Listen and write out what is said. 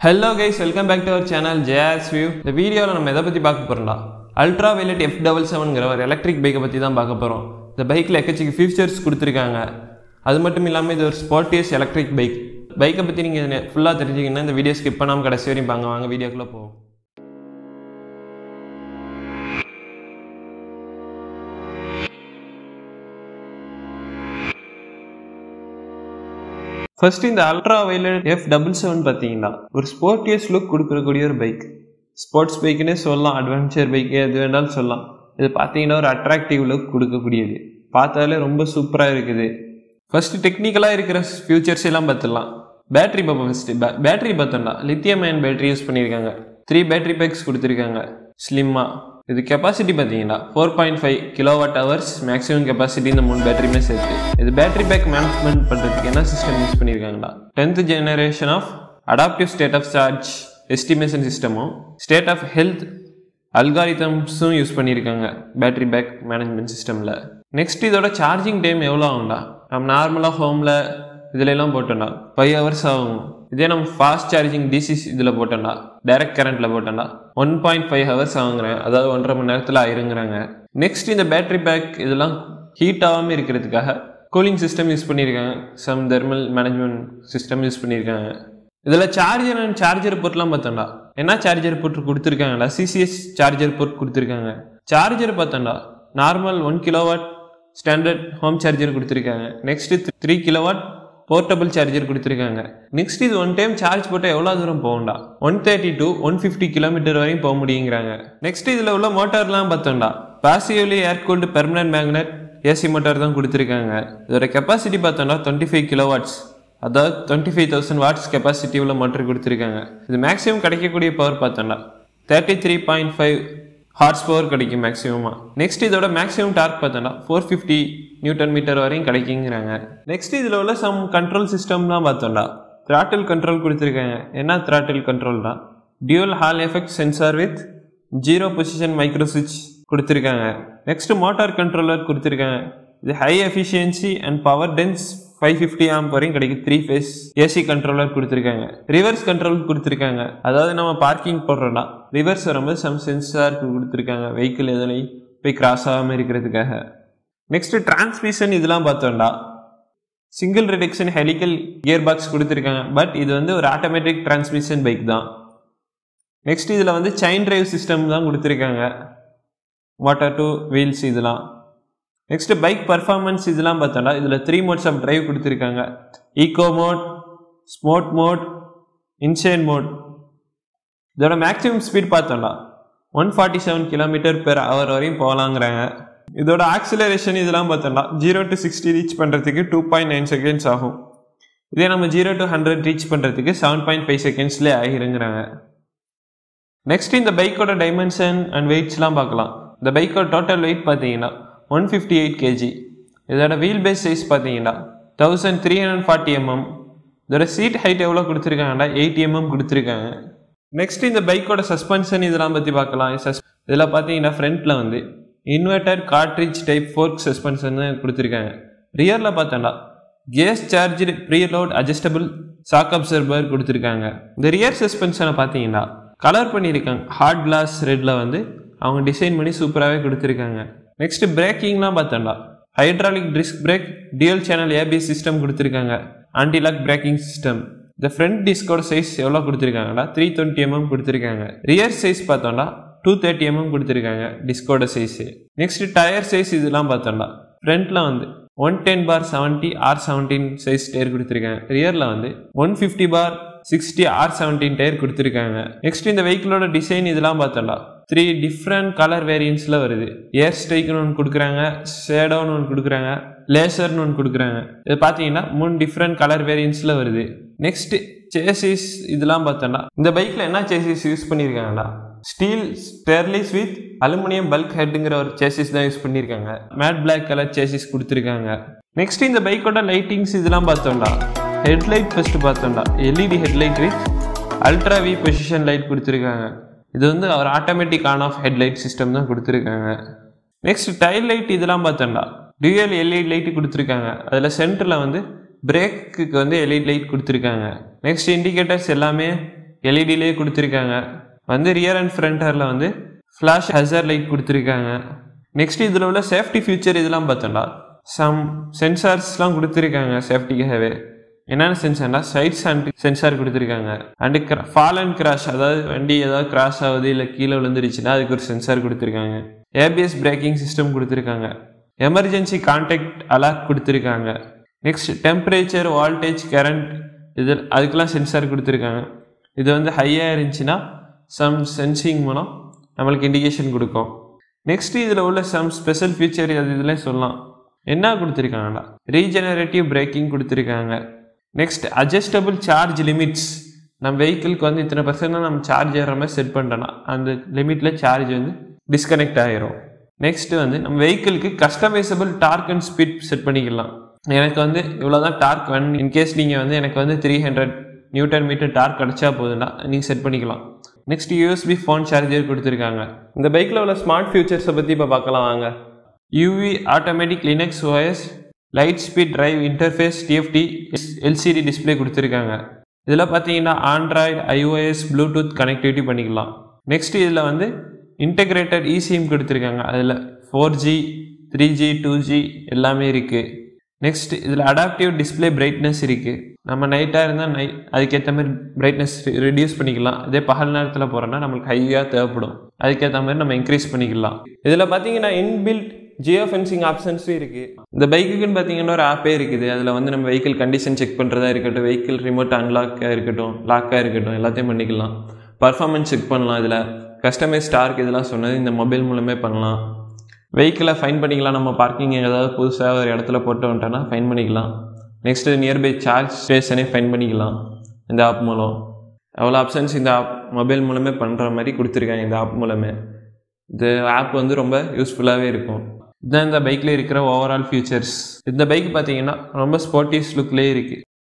hello guys welcome back to our channel JS view இந்த வீடியோவில் நம்ம எதை பற்றி பார்க்க போகிறோம்டா அல்ட்ரா வைலட் எஃப் டபுள் செவன்கிற ஒரு எலக்ட்ரிக் பைக்கை பற்றி தான் பார்க்க போகிறோம் இந்த பைக்கில் எக்கச்சக்க ஃபீச்சர்ஸ் கொடுத்துருக்காங்க அது மட்டும் இல்லாமல் இது ஒரு ஸ்போர்ட்டியஸ் எலக்ட்ரிக் பைக் பைக்கை பற்றி நீங்கள் ஃபுல்லாக தெரிஞ்சுக்கணுன்னா இந்த வீடியோ ஸ்கிப் பண்ணாமல் கடைசி வரையும் பாங்க வாங்க வீடியோக்குள்ளே போவோம் ஃபர்ஸ்ட் இந்த ultra violet F double seven பார்த்தீங்கன்னா ஒரு ஸ்போர்ட்டியஸ் லுக் கொடுக்கக்கூடிய ஒரு பைக் ஸ்போர்ட்ஸ் பைக்குன்னே சொல்லலாம் அட்வென்ச்சர் பைக்கு எது வேணாலும் சொல்லலாம் இது பார்த்தீங்கன்னா ஒரு அட்ராக்டிவ் லுக் கொடுக்கக்கூடியது பார்த்தாலே ரொம்ப சூப்பராக இருக்குது ஃபர்ஸ்ட் டெக்னிக்கலாக இருக்கிற ஃபியூச்சர்ஸ் எல்லாம் பார்த்துடலாம் பேட்டரி பார்ப்போம் ஃபஸ்ட்டு பேட்டரி பார்த்தோம்னா லித்தியம் அயன் பேட்டரி யூஸ் பண்ணியிருக்காங்க த்ரீ பேட்டரி பேக்ஸ் கொடுத்துருக்காங்க ஸ்லிம்மாக இது கெப்பாசிட்டி பார்த்தீங்கன்னா four point five kilowatt hours maximum capacity இந்த மூணு பேட்டரியுமே சேர்த்து இது பேட்டரி பேக் மேனேஜ்மெண்ட் பண்ணுறதுக்கு என்ன சிஸ்டம் யூஸ் பண்ணியிருக்காங்கன்னா tenth generation of adaptive state of charge estimation சிஸ்டமும் ஸ்டேட் ஆஃப் ஹெல்த் அல்காரிதம்ஸும் யூஸ் பண்ணியிருக்காங்க பேட்டரி பேக் மேனேஜ்மெண்ட் சிஸ்டமில் நெக்ஸ்ட் இதோட சார்ஜிங் டைம் எவ்வளோ ஆகும்டா நம்ம நார்மலாக ஹோமில் இதுல எல்லாம் போட்டோம்னா ஃபைவ் ஹவர்ஸ் ஆகும் இதே நம்ம ஃபாஸ்ட் சார்ஜிங் டிசி இதில் போட்டோம்னா டைரக்ட் கரண்ட்டில் போட்டோம்னா ஒன் பாயிண்ட் ஃபைவ் ஹவர்ஸ் ஆகுங்கிறேன் அதாவது ஒன்றரை மணி நேரத்தில் ஆயிருங்கிறாங்க நெக்ஸ்ட் இந்த பேட்டரி பேக் இதெல்லாம் ஹீட் ஆகாமல் இருக்கிறதுக்காக கூலிங் சிஸ்டம் யூஸ் பண்ணியிருக்காங்க some thermal management system use பண்ணியிருக்காங்க இதில் சார்ஜர் அண்ட் சார்ஜர் போர்ட்லாம் பார்த்தோம்டா என்ன சார்ஜர் போர்ட் கொடுத்துருக்காங்கடா சிசிஎஸ் சார்ஜர் போர்ட் கொடுத்துருக்காங்க சார்ஜர் பார்த்தோம்டா normal one kilowatt standard home charger கொடுத்துருக்காங்க next three kilowatt portable charger கொடுத்துருக்காங்க நெக்ஸ்ட் இது ஒன் டைம் சார்ஜ் போட்டால் எவ்வளோ தூரம் போகும்டா one thirty to one fifty kilometre வரையும் போக முடியுங்கிறாங்க நெக்ஸ்ட் இதில் உள்ள மோட்டார்லாம் பார்த்தோம்டா passively air cooled permanent magnet AC motor தான் கொடுத்துருக்காங்க இதோட கெப்பாசிட்டி பார்த்தோம்னா டுவெண்ட்டி ஃபைவ் கிலோ வாட்ஸ் அதாவது twenty five thousand watts capacity உள்ள மோட்டர் கொடுத்துருக்காங்க இது மேக்ஸிமம் கிடைக்கக்கூடிய பவர் பார்த்தோம்னா thirty three point five horsepower கிடைக்கும் மேக்ஸிமமாக நெக்ஸ்ட் இதோட மேக்ஸிமம் டார்க் பார்த்தோன்னா ஃபோர் ஃபிஃப்டி நியூட்டன் மீட்டர் வரையும் கிடைக்குங்கிறாங்க நெக்ஸ்ட் இதில் உள்ள சம் கண்ட்ரோல் சிஸ்டம்லாம் பார்த்தோம்னா த்ராட்டில் கண்ட்ரோல் கொடுத்துருக்காங்க என்ன த்ராட்டில் கண்ட்ரோல்னா dual hall effect sensor with zero position micro சுவிட்ச் கொடுத்துருக்காங்க நெக்ஸ்ட் மோட்டார் கண்ட்ரோலர் கொடுத்துருக்காங்க இது high efficiency and power dense five fifty amp வரையும் கிடைக்கும் த்ரீ ஃபேஸ் ஏசி கண்ட்ரோலர் கொடுத்துருக்காங்க ரிவர்ஸ் கண்ட்ரோல் கொடுத்துருக்காங்க அதாவது நம்ம பார்க்கிங் போடுறோம்னா ரிவர்ஸ் வரும்போது சம் சென்சார் கொடுத்துருக்காங்க வெஹிக்கிள் எதுலையும் போய் கிராஸ் ஆகாமல் இருக்கிறதுக்காக நெக்ஸ்ட் டிரான்ஸ்மிஷன் இதெல்லாம் பார்த்தோம்டா single reduction helical gear box கொடுத்துருக்காங்க பட் இது வந்து ஒரு ஆட்டோமேட்டிக் டிரான்ஸ்மிஷன் பைக் தான் நெக்ஸ்ட் இதில் வந்து செயின் டிரைவ் சிஸ்டம் தான் கொடுத்துருக்காங்க வாட்டர் டூ வீல்ஸ் இதெல்லாம் நெக்ஸ்ட் பைக் பர்ஃபார்மன்ஸ் இதெல்லாம் பார்த்தோம்னா இதில் த்ரீ மோட்ஸ் ஆஃப் டிரைவ் கொடுத்துருக்காங்க eco mode smart mode insane mode இதோட மேக்ஸிமம் ஸ்பீட் பார்த்தோம்னா one forty seven kilometre per hour வரையும் போகலாங்கிறாங்க இதோட ஆக்சிலரேஷன் இதெல்லாம் பார்த்தோம்னா ஜீரோ டு சிக்ஸ்டி ரீச் பண்ணுறதுக்கு டூ பாயிண்ட் நைன் செகண்ட்ஸ் ஆகும் இதே நம்ம ஜீரோ டு ஹண்ட்ரட் ரீச் பண்ணுறதுக்கு செவன் பாயிண்ட் ஃபைவ் செகண்ட்ஸ்லேயே ஆகிருங்கிறாங்க நெக்ஸ்ட் இந்த பைக்கோட டைமென்ஷன் அண்ட் வெயிட்ஸ்லாம் பார்க்கலாம் இந்த பைக்கோட டோட்டல் வெயிட் பார்த்தீங்கன்னா ஒன் ஃபிஃப்டி எயிட் கேஜி இதோட வீல் பேஸ் சைஸ் பார்த்தீங்கன்னா thousand three hundred forty MM இதோட சீட் ஹைட் எவ்வளோ கொடுத்துருக்காங்கன்னா எயிட்டி எம்எம் கொடுத்துருக்காங்க நெக்ஸ்ட் இந்த பைக்கோட சஸ்பென்ஷன் இதெல்லாம் பற்றி பார்க்கலாம் சஸ் இதில் பார்த்தீங்கன்னா ஃப்ரண்ட்டில் வந்து inverter cartridge type fork suspension கொடுத்துருக்காங்க ரியரில் பார்த்தோன்னா gas charge preload adjustable shock absorber கொடுத்துருக்காங்க இந்த ரியர் சஸ்பென்ஷனை பார்த்தீங்கன்னா கலர் பண்ணியிருக்காங்க ஹார்ட் கிளாஸ் ரெட்டில் வந்து அவங்க டிசைன் பண்ணி சூப்பராகவே கொடுத்துருக்காங்க நெக்ஸ்ட் பிரேக்கிங்லாம் பார்த்தோம்னா hydraulic disc brake dual channel ABS system கொடுத்துருக்காங்க ஆன்டிலாக் பிரேக்கிங் சிஸ்டம் இந்த ஃப்ரண்ட் டிஸ்கோட சைஸ் எவ்வளோ கொடுத்துருக்காங்கடா த்ரீ டுவெண்ட்டி எம்எம் கொடுத்துருக்காங்க ரியர் சைஸ் பார்த்தோம்னா டூ தேர்ட்டி எம்எம் கொடுத்துருக்காங்க டிஸ்கோட சைஸு நெக்ஸ்ட் டயர் சைஸ் இதெல்லாம் பார்த்தோம்னா ஃப்ரண்ட்டில் வந்து one ten bar seventy R seventeen size tyre கொடுத்துருக்காங்க ரியரில் வந்து one fifty bar sixty R seventeen tyre கொடுத்துருக்காங்க நெக்ஸ்ட் இந்த வெஹிக்கிளோட டிசைன் இதெல்லாம் பார்த்தோம்னா த்ரீ டிஃப்ரெண்ட் கலர் வேரியன்ஸில் வருது ஏர் ஸ்ட்ரைக்னு ஒன்று கொடுக்குறாங்க ஷேடோன்னு ஒன்று கொடுக்குறாங்க லேசர்னு ஒன்று கொடுக்குறாங்க இது பார்த்தீங்கன்னா மூணு டிஃப்ரெண்ட் கலர் வேரியன்ஸில் வருது நெக்ஸ்ட் சேசிஸ் இதெல்லாம் பார்த்தோம்னா இந்த பைக்கில் என்ன சேசிஸ் யூஸ் பண்ணியிருக்காங்கடா steel trellis with aluminium bulk ஹெட்டுங்கிற ஒரு சேசிஸ் தான் யூஸ் பண்ணியிருக்காங்க மேட் பிளாக் கலர் சேசிஸ் கொடுத்துருக்காங்க நெக்ஸ்ட் இந்த பைக்கோட லைட்டிங்ஸ் இதெல்லாம் பார்த்தோம்டா ஹெட்லைட் ஃபஸ்ட்டு பார்த்தோம்டா LED headlight with ultra V position light கொடுத்துருக்காங்க இது வந்து ஒரு automatic on off headlight system தான் கொடுத்துருக்காங்க நெக்ஸ்ட் டைல் லைட் இதெல்லாம் பார்த்தோம்டா டியூஎல் எல்இடி லைட் கொடுத்துருக்காங்க அதில் சென்டரில் வந்து பிரேக்குக்கு வந்து எல்இடி லைட் கொடுத்துருக்காங்க நெக்ஸ்ட் இண்டிகேட்டர்ஸ் எல்லாமே எல்இடிலேயே கொடுத்துருக்காங்க வந்து ரியர் அண்ட் ஃப்ரண்டரில் வந்து ஃப்ளாஷ் ஹசர் லைட் கொடுத்துருக்காங்க நெக்ஸ்ட் இதில் உள்ள சேஃப்டி ஃபியூச்சர் இதெல்லாம் பார்த்தோம்னா சம் சென்சார்ஸ்லாம் கொடுத்துருக்காங்க சேஃப்டிக்காகவே என்னென்ன சென்சார்னா சைட் அண்ட் சென்சார் கொடுத்துருக்காங்க அண்டு ஃபால் அண்ட் கிராஷ் அதாவது வண்டி ஏதாவது கிராஷ் ஆகுது இல்லை கீழே விழுந்துருச்சுன்னா அதுக்கு ஒரு சென்சார் கொடுத்துருக்காங்க ஏபிஎஸ் பிரேக்கிங் சிஸ்டம் கொடுத்துருக்காங்க எமர்ஜென்சி கான்டாக்ட் அலர்ட் கொடுத்துருக்காங்க நெக்ஸ்ட் டெம்பரேச்சர் வால்டேஜ் கரண்ட் இது அதுக்கெல்லாம் சென்சார் கொடுத்துருக்காங்க இது வந்து ஹையாக இருந்துச்சுன்னா சம் சென்சிங் மூலம் நம்மளுக்கு இண்டிகேஷன் கொடுக்கும் நெக்ஸ்ட் இதில் உள்ள சம் ஸ்பெஷல் ஃபீச்சர் அது இதெல்லாம் சொல்லலாம் என்ன கொடுத்துருக்காங்கடா ரீஜெனரேட்டிவ் பிரேக்கிங் கொடுத்துருக்காங்க நெக்ஸ்ட் அட்ஜஸ்டபிள் சார்ஜ் லிமிட்ஸ் நம்ம வெஹிக்கிளுக்கு வந்து இத்தனை பர்சன்ட் நம்ம சார்ஜ் ஏற மாதிரி செட் பண்ணிட்டோன்னா அந்த லிமிட்டில் சார்ஜ் வந்து டிஸ்கனெக்ட் ஆகிரும் நெக்ஸ்ட் வந்து நம்ம வெஹிக்கிளுக்கு customisable torque and speed set பண்ணிக்கலாம் எனக்கு வந்து இவ்வளோ தான் டார்க் வேணும் இன்கேஸ் நீங்கள் வந்து எனக்கு வந்து three hundred newton metre torque கிடச்சா போதுன்னா நீங்கள் செட் பண்ணிக்கலாம் நெக்ஸ்ட் யூஎஸ்பி ஃபோன் சார்ஜர் கொடுத்துருக்காங்க இந்த பைக்கில் உள்ள ஸ்மார்ட் ஃபியூச்சர்ஸை பற்றி இப்போ பார்க்கலாம் வாங்க UV automatic Linux OS light speed drive interface TFT LCD display கொடுத்துருக்காங்க இதில் பார்த்தீங்கன்னா ஆண்ட்ராய்டு ஐஓஎஸ் ப்ளூடூத் கனெக்டிவிட்டி பண்ணிக்கலாம் நெக்ஸ்ட் இதில் வந்து இன்டெகிரேட்டட் இசிஎம் கொடுத்துருக்காங்க அதில் four G three G two G எல்லாமே இருக்குது நெக்ஸ்ட் இதில் அடாப்டிவ் டிஸ்பிளே பிரைட்னஸ் இருக்குது நம்ம நைட்டாக இருந்தால் நை அதுக்கேற்ற மாதிரி பிரைட்னஸ் ரெடியூஸ் பண்ணிக்கலாம் இதே பகல் நேரத்தில் போகிறோன்னா நம்மளுக்கு ஹையாக தேவைப்படும் அதுக்கேற்ற மாதிரி நம்ம இன்க்ரீஸ் பண்ணிக்கலாம் இதில் பார்த்தீங்கன்னா இன்பில்ட் ஜியோ ஃபென்சிங் ஆப்ஷன்ஸும் இருக்குது இந்த பைக்குக்குன்னு பார்த்தீங்கன்னா ஒரு ஆப்பே இருக்குது அதில் வந்து நம்ம வெஹிக்கிள் கண்டிஷன் செக் பண்ணுறதா இருக்கட்டும் வெஹிக்கிள் ரிமோட் அன்லாக்காக இருக்கட்டும் லாக்காக இருக்கட்டும் எல்லாத்தையும் பண்ணிக்கலாம் பர்ஃபார்மன்ஸ் செக் பண்ணலாம் இதில் கஸ்டமைஸ் ஸ்டார்க் இதெல்லாம் சொன்னது இந்த மொபைல் மூலமே பண்ணலாம் வெஹிக்கிளை ஃபைன் பண்ணிக்கலாம் நம்ம பார்க்கிங் ஏதாவது புதுசாக ஒரு இடத்துல போட்டு வந்துட்டோன்னா ஃபைன் பண்ணிக்கலாம் நெக்ஸ்ட்டு நியர்பை சார்ஜ் ஸ்டேஷனே ஃபைன் பண்ணிக்கலாம் இந்த ஆப் மூலம் அவ்வளோ ஆப்ஷன்ஸ் இந்த ஆப் மொபைல் மூலமே பண்ணுற மாதிரி கொடுத்துருக்காங்க இந்த ஆப் மூலமே இந்த ஆப் வந்து ரொம்ப யூஸ்ஃபுல்லாகவே இருக்கும் இதுதான் இந்த பைக்கில் இருக்கிற ஓவரால் ஃபியூச்சர்ஸ் இந்த பைக் பார்த்தீங்கன்னா ரொம்ப ஸ்போர்ட்டிவ்ஸ் லுக்லேயே இருக்குது